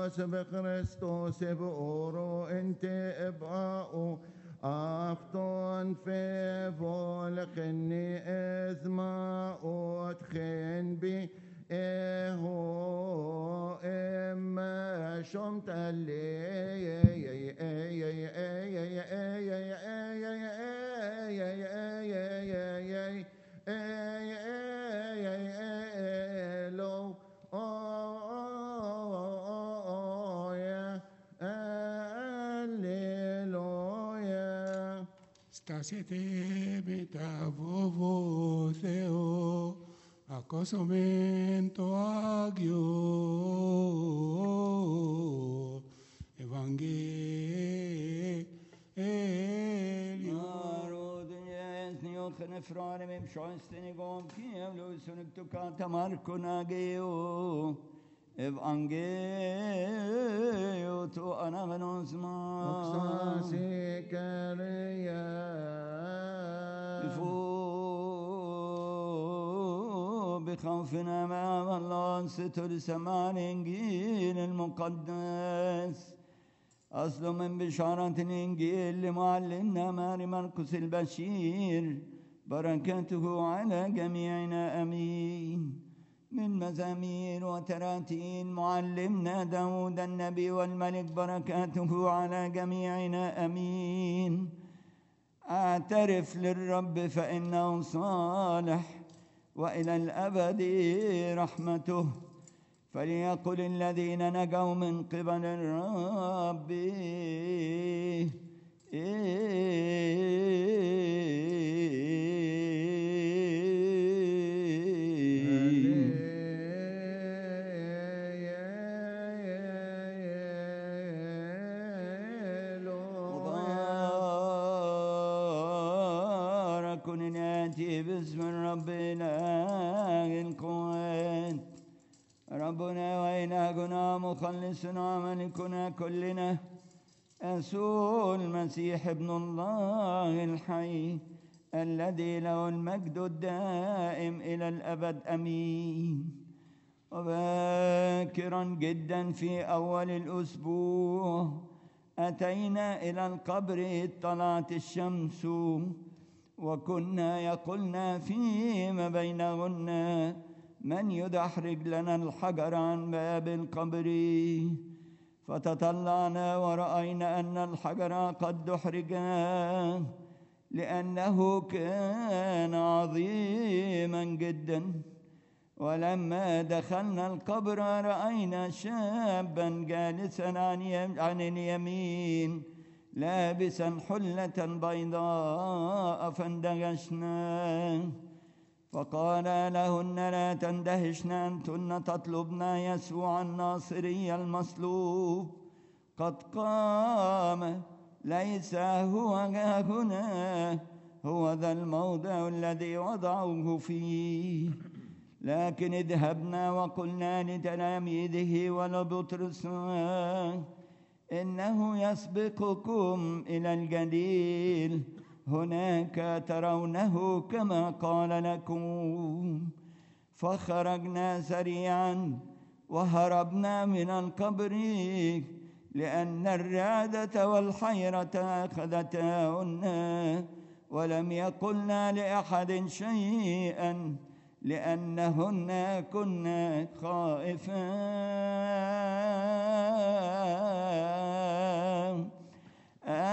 Kristus بكريستوس بأورو انت ابقاء أفطن في فولقني إزما أتخن بي إيهو إما شمت لو Alleluia. Στάσετε μετά φόβο Θεό, ακούσομεν το Άγιο Ευαγγέλιο. Narodes niochen franem im schönsten igom kiev lusunik tu kata markuna geo Evangelio tu anagnos ma أقصاصي كريا بفو بخوفنا أمام الله ستر سماع الإنجيل المقدس أصل من بشارة الإنجيل لمعلمنا ماري مرقس البشير بركاته على جميعنا أمين من مزامير وتراتيل معلمنا داود النبي والملك بركاته على جميعنا أمين اعترف للرب فإنه صالح وإلى الأبد رحمته فليقل الذين نجوا من قبل الرب مبارك ناتي باسم الرب إله القوات ربنا وإلهنا مخلصنا ملكنا كلنا يسوع المسيح ابن الله الحي الذي له المجد الدائم إلى الأبد أمين وباكرا جدا في أول الأسبوع أتينا إلى القبر طلعت الشمس وكنا يقولنا فيما بينهن من يدحرج لنا الحجر عن باب القبر فتطلعنا ورأينا أن الحجر قد دحرج لأنه كان عظيما جدا ولما دخلنا القبر رأينا شابا جالسا عن, يم عن اليمين لابسا حلة بيضاء فاندهشنا فقال لهن لا تندهشن أنتن تطلبن يسوع الناصري المصلوب قد قام ليس هو ها هنا هو ذا الموضع الذي وضعوه فيه لكن اذهبنا وقلنا لتلاميذه ولبطرس إنه يسبقكم إلى الجليل هناك ترونه كما قال لكم فخرجنا سريعا وهربنا من القبر لأن الرعدة والحيرة أخذتهن ولم يقلنا لأحد شيئا لأنهن كن خائفان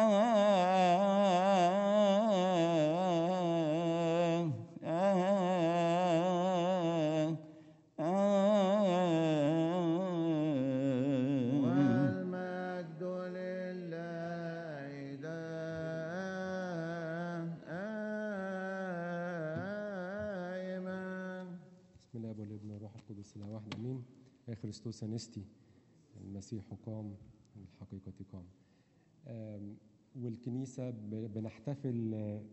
والمجد لله دائما بسم الله والابن والروح القدس الاله واحد امين يا خريستوس انستي المسيح قام الحقيقة قام آم، والكنيسة ب- بنحتفل آه،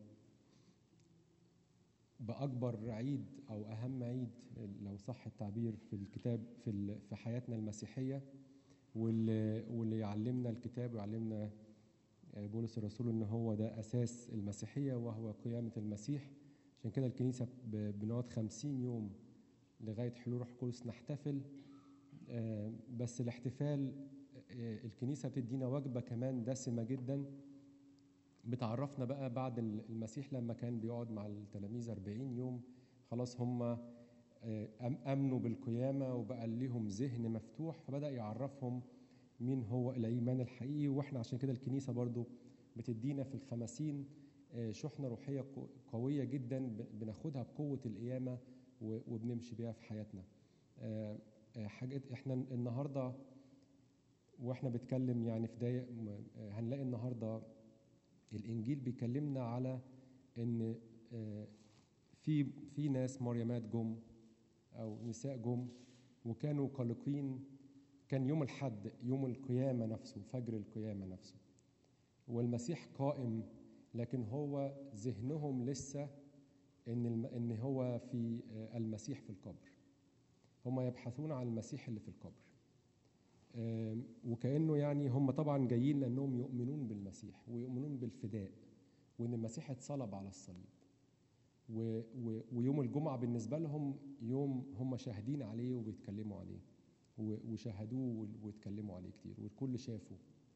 بأكبر عيد أو أهم عيد لو صح التعبير في الكتاب في ال- في حياتنا المسيحية واللي واللي يعلمنا الكتاب ويعلمنا آه، بولس الرسول إن هو ده أساس المسيحية وهو قيامة المسيح عشان كده الكنيسة ب- بنقعد خمسين يوم لغاية حلول روح القدس نحتفل آه، بس الاحتفال آه، الكنيسة بتدينا وجبة كمان دسمة جدا بتعرفنا بقى بعد ال- المسيح لما كان بيقعد مع التلاميذ 40 يوم خلاص هم آه، أم- أمنوا بالقيامة وبقى ليهم ذهن مفتوح فبدأ يعرفهم مين هو الإيمان الحقيقي وإحنا عشان كده الكنيسة برضو بتدينا في الخمسين آه، شحنة روحية قو- قوية جدا ب- بناخدها بقوة القيامة و- وبنمشي بيها في حياتنا آه، آه، حاجات احنا النهارده واحنا بنتكلم يعني في دقايق م- آه، هنلاقي النهارده الانجيل بيكلمنا على ان آه، في في ناس مريمات جم او نساء جم وكانوا قلقين كان يوم الحد يوم القيامه نفسه فجر القيامه نفسه والمسيح قائم لكن هو ذهنهم لسه ان الم- ان هو في آه، المسيح في القبر هم يبحثون عن المسيح اللي في القبر آم، وكانه يعني هم طبعا جايين لانهم يؤمنون بالمسيح ويؤمنون بالفداء وان المسيح اتصلب على الصليب و و ويوم الجمعه بالنسبه لهم يوم هم شاهدين عليه وبيتكلموا عليه و- وشاهدوه وال- واتكلموا عليه كتير والكل شافه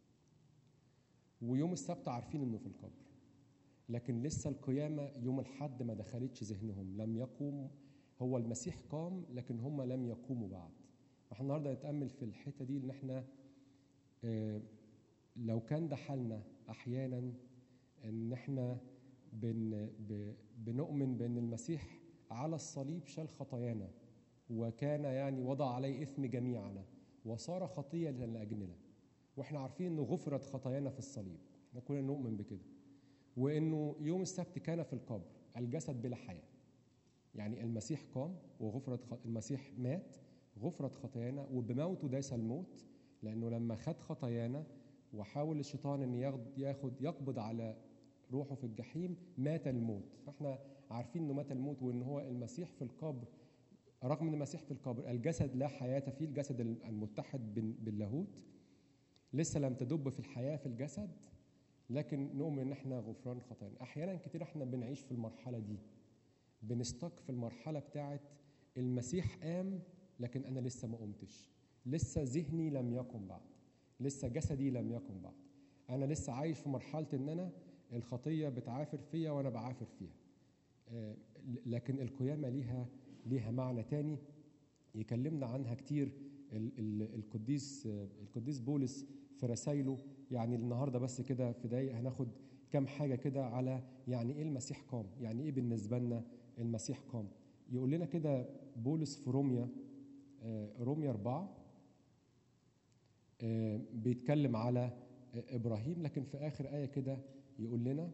ويوم السبت عارفين انه في القبر لكن لسه القيامه يوم الحد ما دخلتش ذهنهم لم يقوم هو المسيح قام لكن هم لم يقوموا بعد فاحنا النهارده نتامل في الحته دي ان احنا آه، لو كان ده حالنا احيانا ان احنا بن ب- بنؤمن بان المسيح على الصليب شال خطايانا وكان يعني وضع عليه اثم جميعنا وصار خطيه لاجلنا واحنا عارفين انه غفرت خطايانا في الصليب احنا كلنا نؤمن بكده وانه يوم السبت كان في القبر الجسد بلا حياه يعني المسيح قام وغفرت خ... المسيح مات غفرت خطايانا وبموته داس الموت لانه لما خد خطايانا وحاول الشيطان ان ياخد ياخد يقبض على روحه في الجحيم مات الموت فاحنا عارفين انه مات الموت وان هو المسيح في القبر رغم ان المسيح في القبر الجسد لا حياه فيه الجسد المتحد بال- باللاهوت لسه لم تدب في الحياه في الجسد لكن نؤمن ان احنا غفران خطايانا احيانا كتير احنا بنعيش في المرحله دي بنستك في المرحله بتاعت المسيح قام لكن انا لسه ما قمتش لسه ذهني لم يقم بعد لسه جسدي لم يقم بعد انا لسه عايش في مرحله ان انا الخطيه بتعافر فيا وانا بعافر فيها آه، لكن القيامه ليها ليها معنى تاني يكلمنا عنها كتير ال- ال- القديس آه، القديس بولس في رسائله يعني النهارده بس كده في دقايق هناخد كام حاجه كده على يعني ايه المسيح قام يعني ايه بالنسبه لنا المسيح قام يقول لنا كده بولس في روميا آه، روميا أربعة آه، بيتكلم على آه، إبراهيم لكن في آخر آية كده يقول لنا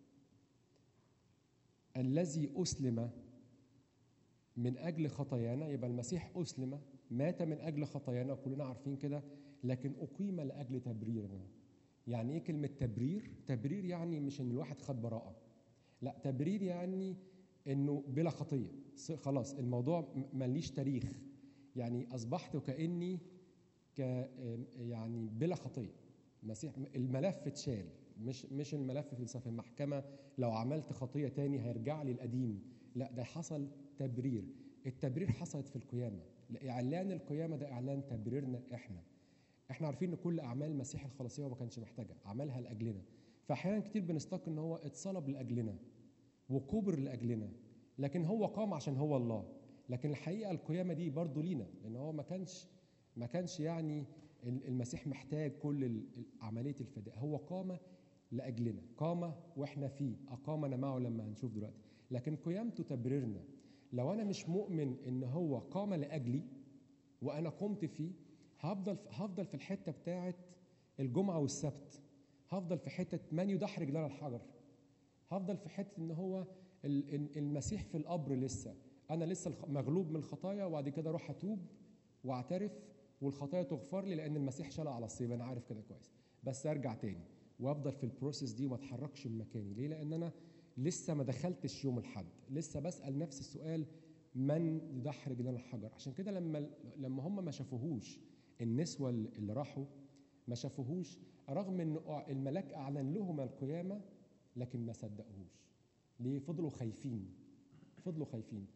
الذي أسلم من أجل خطايانا يبقى المسيح أسلم مات من أجل خطايانا كلنا عارفين كده لكن أقيم لأجل تبريرنا يعني إيه كلمة تبرير؟ تبرير يعني مش إن الواحد خد براءة لا تبرير يعني إنه بلا خطية ص- خلاص الموضوع م- مليش تاريخ يعني أصبحت كأني ك يعني بلا خطية المسيح الملف اتشال مش مش الملف في في المحكمة لو عملت خطية تاني هيرجع لي القديم لا ده حصل تبرير التبرير حصلت في القيامة إعلان القيامة ده إعلان تبريرنا إحنا احنا عارفين ان كل اعمال المسيح الخلاصيه هو ما كانش محتاجها عملها لاجلنا فاحيانا كتير بنستق ان هو اتصلب لاجلنا وكبر لاجلنا لكن هو قام عشان هو الله لكن الحقيقه القيامه دي برضه لينا لان هو ما كانش ما كانش يعني ال- المسيح محتاج كل ال- ال- عمليه الفداء هو قام لاجلنا قام واحنا فيه اقامنا معه لما هنشوف دلوقتي لكن قيامته تبريرنا لو انا مش مؤمن ان هو قام لاجلي وانا قمت فيه هفضل هفضل في الحته بتاعت الجمعه والسبت هفضل في حته من يدحرج لنا الحجر هفضل في حته ان هو ال- ال- المسيح في القبر لسه انا لسه الخ- مغلوب من الخطايا وبعد كده اروح اتوب واعترف والخطايا تغفر لي لان المسيح شال على الصليب انا عارف كده كويس بس ارجع تاني وافضل في البروسيس دي وما اتحركش من مكاني ليه لان انا لسه ما دخلتش يوم الحد لسه بسال نفس السؤال من يدحرج لنا الحجر عشان كده لما لما هم ما شافوهوش النسوه اللي راحوا ما شافوهوش رغم ان الملاك اعلن لهم القيامه لكن ما صدقوهوش ليه فضلوا خايفين فضلوا خايفين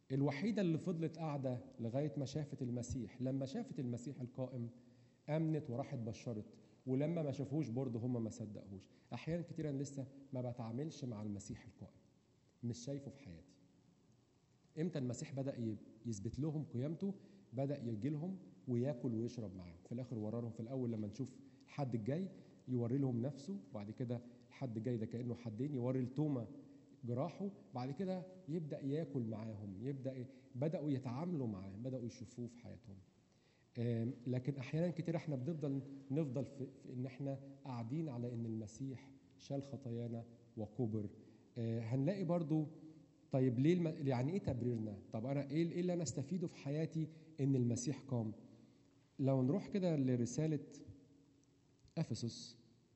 الوحيدة اللي فضلت قاعدة لغاية ما شافت المسيح لما شافت المسيح القائم آمنت وراحت بشرت ولما ما شافوش برضه هم ما صدقوش أحيانا كتيرا لسه ما بتعاملش مع المسيح القائم مش شايفه في حياتي امتى المسيح بدأ ي- يثبت لهم قيامته بدأ يجي لهم وياكل ويشرب معاهم في الآخر ورا لهم في الأول لما نشوف الحد الجاي يوري لهم نفسه وبعد كده الحد الجاي ده كأنه حدين يوري التومة جراحه بعد كده يبدأ ياكل معاهم يبدأ ي- بدأوا يتعاملوا معاه بدأوا يشوفوه في حياتهم آم، لكن احيانا كتير احنا بنفضل نفضل في, في ان احنا قاعدين على ان المسيح شال خطايانا وكبر آه، هنلاقي برضو طيب ليه الم... يعني ايه تبريرنا طب انا ايه ايه اللي انا استفيده في حياتي ان المسيح قام لو نروح كده لرساله افسس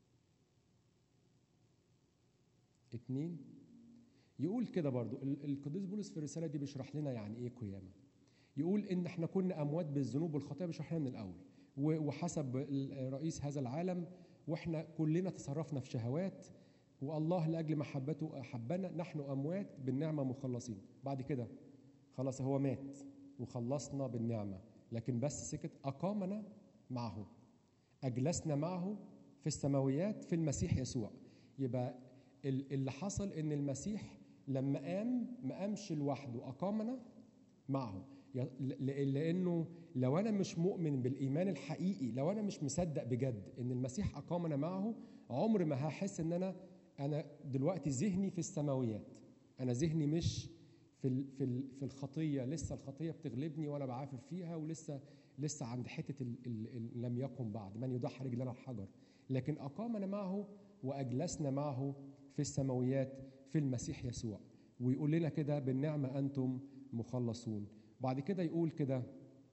اتنين يقول كده برضو ال- القديس بولس في الرساله دي بيشرح لنا يعني ايه قيامه يقول ان احنا كنا اموات بالذنوب والخطايا بيشرح لنا من الاول و- وحسب ال- رئيس هذا العالم واحنا كلنا تصرفنا في شهوات والله لاجل محبته احبنا نحن اموات بالنعمه مخلصين بعد كده خلاص هو مات وخلصنا بالنعمه لكن بس سكت اقامنا معه اجلسنا معه في السماويات في المسيح يسوع يبقى ال- اللي حصل ان المسيح لما قام ما قامش لوحده اقامنا معه ي- ل- لانه لو انا مش مؤمن بالايمان الحقيقي لو انا مش مصدق بجد ان المسيح اقامنا معه عمر ما هحس ان انا انا دلوقتي ذهني في السماويات انا ذهني مش في ال- في ال- في الخطيه لسه الخطيه بتغلبني وانا بعافر فيها ولسه لسه عند حته ال ال ال لم يقم بعد من يدحرج لنا الحجر لكن اقامنا معه واجلسنا معه في السماويات في المسيح يسوع ويقول لنا كده بالنعمه انتم مخلصون بعد كده يقول كده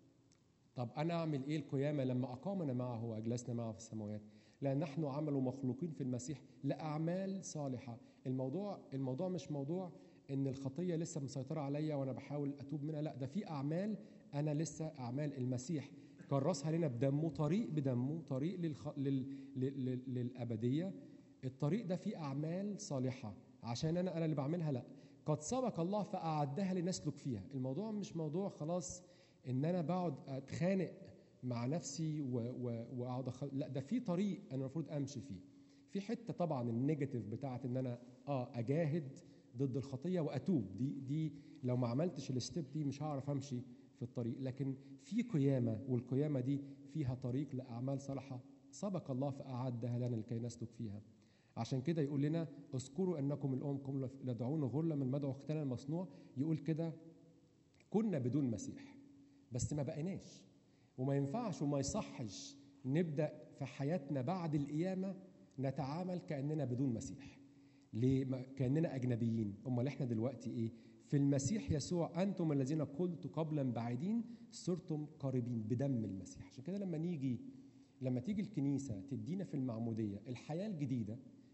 طب انا اعمل ايه القيامه لما اقامنا معه واجلسنا معه في السماوات لان نحن عمل مخلوقين في المسيح لاعمال صالحه الموضوع الموضوع مش موضوع ان الخطيه لسه مسيطره عليا وانا بحاول اتوب منها لا ده في اعمال انا لسه اعمال المسيح كرسها لنا بدمه طريق بدمه طريق للخ... لل... لل... لل... للابديه الطريق ده فيه اعمال صالحه عشان انا انا اللي بعملها لا قد سبق الله فاعدها لنسلك فيها الموضوع مش موضوع خلاص ان انا بقعد اتخانق مع نفسي و- و- واقعد أخ... لا ده في طريق انا المفروض امشي فيه في حته طبعا النيجاتيف بتاعت ان انا اه اجاهد ضد الخطيه واتوب دي دي لو ما عملتش الستيب دي مش هعرف امشي في الطريق لكن في قيامه والقيامه دي فيها طريق لاعمال صالحه سبق الله فاعدها لنا لكي نسلك فيها عشان كده يقول لنا اذكروا انكم الامكم لدعون غرلا من مدعو اختنا المصنوع يقول كده كنا بدون مسيح بس ما بقيناش وما ينفعش وما يصحش نبدا في حياتنا بعد القيامه نتعامل كاننا بدون مسيح ليه ما- كاننا اجنبيين امال احنا دلوقتي ايه في المسيح يسوع انتم الذين قلت قبلا بعيدين صرتم قريبين بدم المسيح عشان كده لما نيجي لما تيجي الكنيسه تدينا في المعموديه الحياه الجديده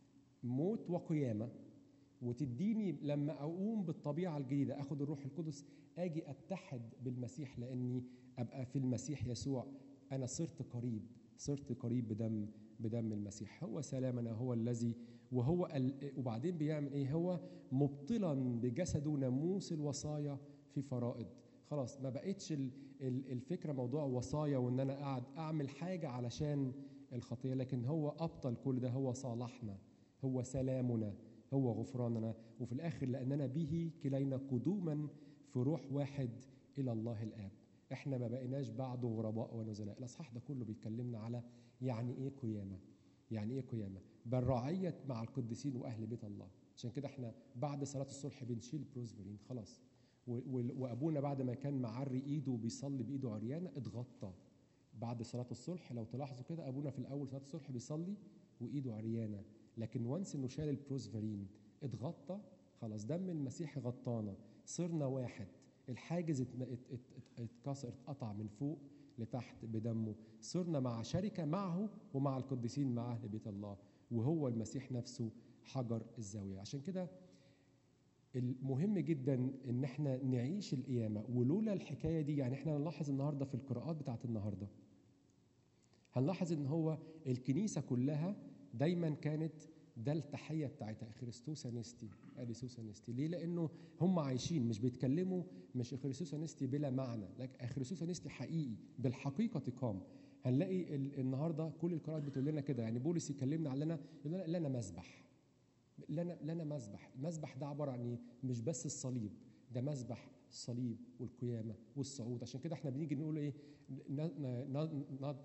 موت وقيامه وتديني لما اقوم بالطبيعه الجديده اخد الروح القدس اجي اتحد بالمسيح لاني ابقى في المسيح يسوع انا صرت قريب صرت قريب بدم بدم المسيح هو سلامنا هو الذي وهو ال... وبعدين بيعمل ايه هو مبطلا بجسده ناموس الوصايا في فرائض خلاص ما بقتش ال- ال- الفكره موضوع وصايا وان انا قاعد اعمل حاجه علشان الخطيه لكن هو ابطل كل ده هو صالحنا هو سلامنا هو غفراننا وفي الاخر لاننا به كلينا قدوما في روح واحد الى الله الاب احنا ما بقيناش بعده غرباء ونزلاء الاصحاح ده كله بيتكلمنا على يعني ايه قيامه يعني ايه قيامه بل رعيه مع القديسين واهل بيت الله عشان كده احنا بعد صلاه الصبح بنشيل بروزفرين خلاص و- و- وابونا بعد ما كان معري ايده وبيصلي بايده عريانه اتغطى بعد صلاه الصبح لو تلاحظوا كده ابونا في الاول صلاه الصبح بيصلي وايده عريانه لكن وانس انه شال البروزفرين اتغطى خلاص دم المسيح غطانا صرنا واحد الحاجز ات- ات- ات- ات- اتكسر اتقطع من فوق لتحت بدمه صرنا مع شركه معه ومع القديسين مع اهل بيت الله وهو المسيح نفسه حجر الزاويه عشان كده المهم جدا ان احنا نعيش القيامه ولولا الحكايه دي يعني احنا نلاحظ النهارده في القراءات بتاعت النهارده هنلاحظ ان هو الكنيسه كلها دايما كانت ده التحيه بتاعتها خريستوس انستي اديسوس انستي ليه لانه هم عايشين مش بيتكلموا مش خريستوس انستي بلا معنى لكن خريستوس انستي حقيقي بالحقيقه قام هنلاقي ال- النهارده كل القراءات بتقول لنا كده يعني بولس يكلمنا علينا يقول لنا لنا مذبح لنا لنا مذبح المذبح ده عباره عن ايه مش بس الصليب ده مذبح الصليب والقيامه والصعود عشان كده احنا بنيجي نقول ايه ن- ن- ن- ن-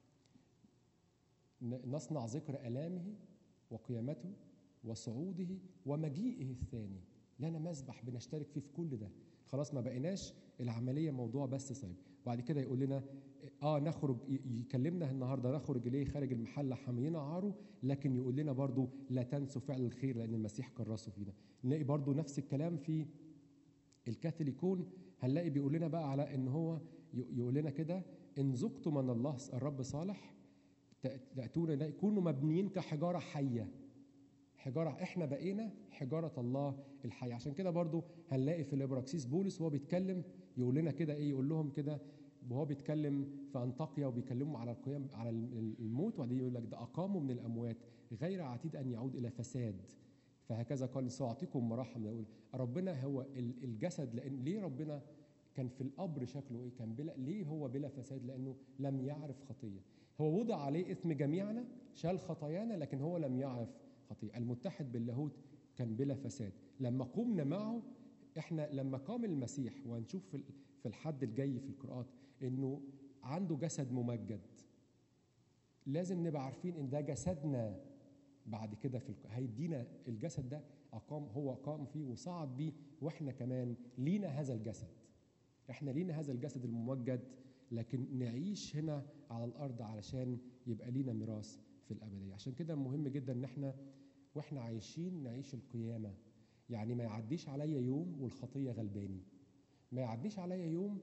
ن- نصنع ذكر الامه وقيامته وصعوده ومجيئه الثاني لنا مذبح بنشترك فيه في كل ده خلاص ما بقيناش العمليه موضوع بس صليب وبعد كده يقول لنا اه نخرج ي- يكلمنا النهارده نخرج اليه خارج المحله حاميين عاره لكن يقول لنا برضو لا تنسوا فعل الخير لان المسيح كرسه فينا نلاقي برضو نفس الكلام في الكاثوليكون هنلاقي بيقول لنا بقى على ان هو ي- يقول لنا كده ان ذقتم من الله الرب صالح ت- تأتون إليه كونوا مبنيين كحجارة حية حجارة احنا بقينا حجارة الله الحية عشان كده برضو هنلاقي في الابراكسيس بولس وهو بيتكلم يقول لنا كده ايه يقول لهم كده وهو بيتكلم في انطاكيا وبيكلموا على القيام على الموت وبعدين يقول لك ده اقاموا من الاموات غير عتيد ان يعود الى فساد فهكذا قال سأعطيكم مراحم يقول ربنا هو ال- الجسد لان ليه ربنا كان في القبر شكله ايه كان بلا ليه هو بلا فساد لانه لم يعرف خطيه هو وضع عليه اثم جميعنا شال خطايانا لكن هو لم يعرف خطيه المتحد باللاهوت كان بلا فساد لما قمنا معه احنا لما قام المسيح وهنشوف في ال- في الحد الجاي في القراءات انه عنده جسد ممجد لازم نبقى عارفين ان ده جسدنا بعد كده في الق- هيدينا الجسد ده اقام هو قام فيه وصعد بيه واحنا كمان لينا هذا الجسد احنا لينا هذا الجسد الممجد لكن نعيش هنا على الارض علشان يبقى لينا ميراث في الابديه عشان كده مهم جدا ان احنا واحنا عايشين نعيش القيامه يعني ما يعديش عليا يوم والخطيه غلباني ما يعديش عليا يوم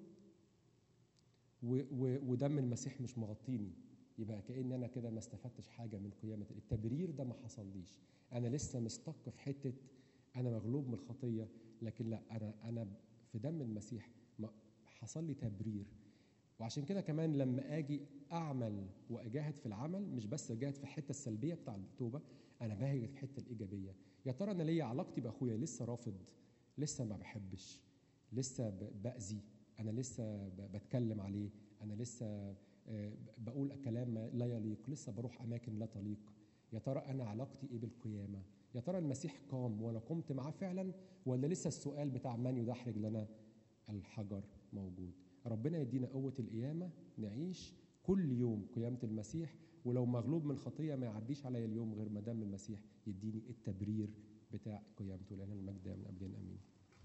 و و ودم المسيح مش مغطيني يبقى كأن انا كده ما استفدتش حاجه من قيامه التبرير ده ما حصليش انا لسه مستق في حته انا مغلوب من الخطيه لكن لا انا انا في دم المسيح ما- حصل لي تبرير وعشان كده كمان لما اجي اعمل واجاهد في العمل مش بس اجاهد في الحته السلبيه بتاع التوبه انا باجي في الحته الايجابيه يا ترى انا ليا علاقتي باخويا لسه رافض لسه ما بحبش لسه ب- باذي انا لسه ب- بتكلم عليه انا لسه آه، ب- بقول كلام ما لا يليق لسه بروح اماكن لا تليق يا ترى انا علاقتي ايه بالقيامه يا ترى المسيح قام وانا قمت معاه فعلا ولا لسه السؤال بتاع من يدحرج لنا الحجر موجود ربنا يدينا قوة القيامة نعيش كل يوم قيامة المسيح ولو مغلوب من خطية ما يعديش عليا اليوم غير ما دام المسيح يديني التبرير بتاع قيامته لأن المجد من أبدين أمين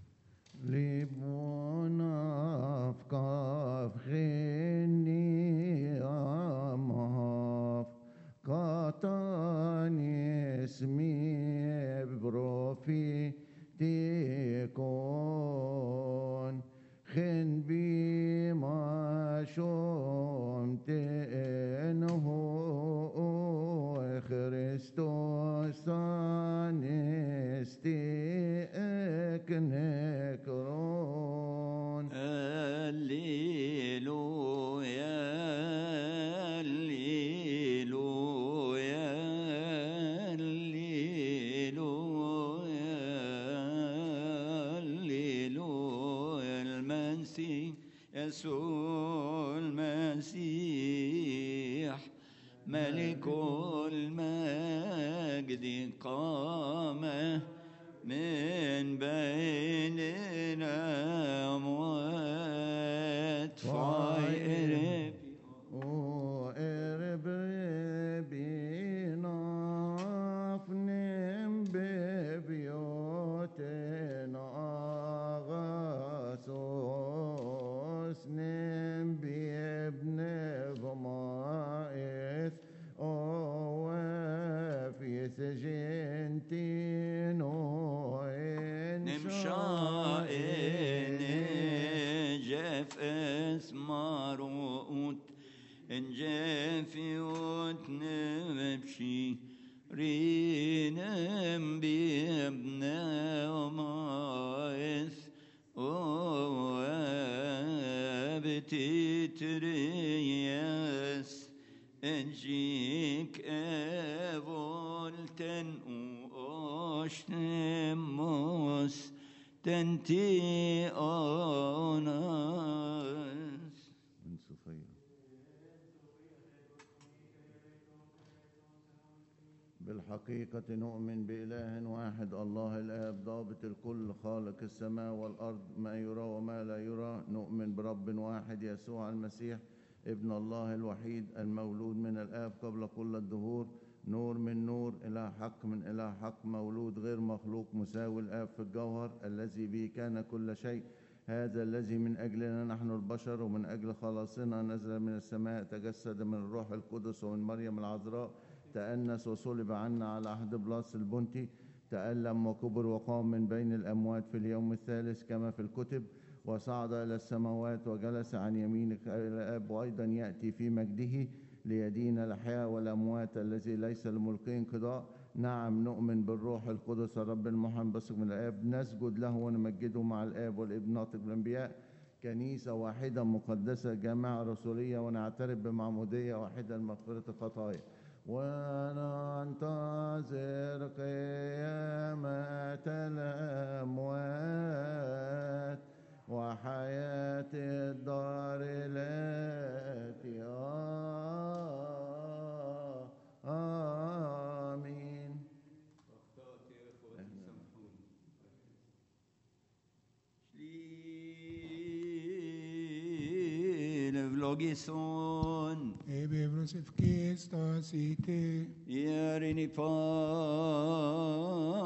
ליבונף כבחני עמף קטן יסמי ברופי תיקון חן בי משום תנהו Χριστός ανέστη εκ νεκρών. Alleluia, alleluia, alleluia, alleluia, المسيح يسوع المسيح ملك المجد قام من بيننا أموات فايرب O erbebina afnem bebioten agasos nem biebne vmaeth oef yesgentino en نمشائن جف اسماروت ان جافيوت نمشي رينم بيبنا ومايث بتتريس انجيك ايفولتن Oshemos tenti onas. من صفية بالحقيقة نؤمن بإله واحد الله الآب ضابط الكل خالق السماء والأرض ما يرى وما لا يرى نؤمن برب واحد يسوع المسيح ابن الله الوحيد المولود من الآب قبل كل الدهور نور من نور إله حق من إله حق مولود غير مخلوق مساوي الآب في الجوهر الذي به كان كل شيء هذا الذي من أجلنا نحن البشر ومن أجل خلاصنا نزل من السماء تجسد من الروح القدس ومن مريم العذراء تأنس وصلب عنا على عهد بلاس البنطي تألم وكبر وقام من بين الأموات في اليوم الثالث كما في الكتب وصعد إلى السماوات وجلس عن يمينك إلى الآب وأيضا يأتي في مجده ليدين الأحياء والأموات الذي ليس لملكه انقضاء نعم نؤمن بالروح القدس الرب المحن بثق من الآب نسجد له ونمجده مع الآب والابن ناطق بالأنبياء كنيسة واحدة مقدسة جامعة رسولية ونعترف بمعمودية واحدة لمغفرة الخطايا وننتظر قيامة الأموات وحياة الدار التي آمين Slil vlogison. Ebe brosef Christos ite. Ierin i fan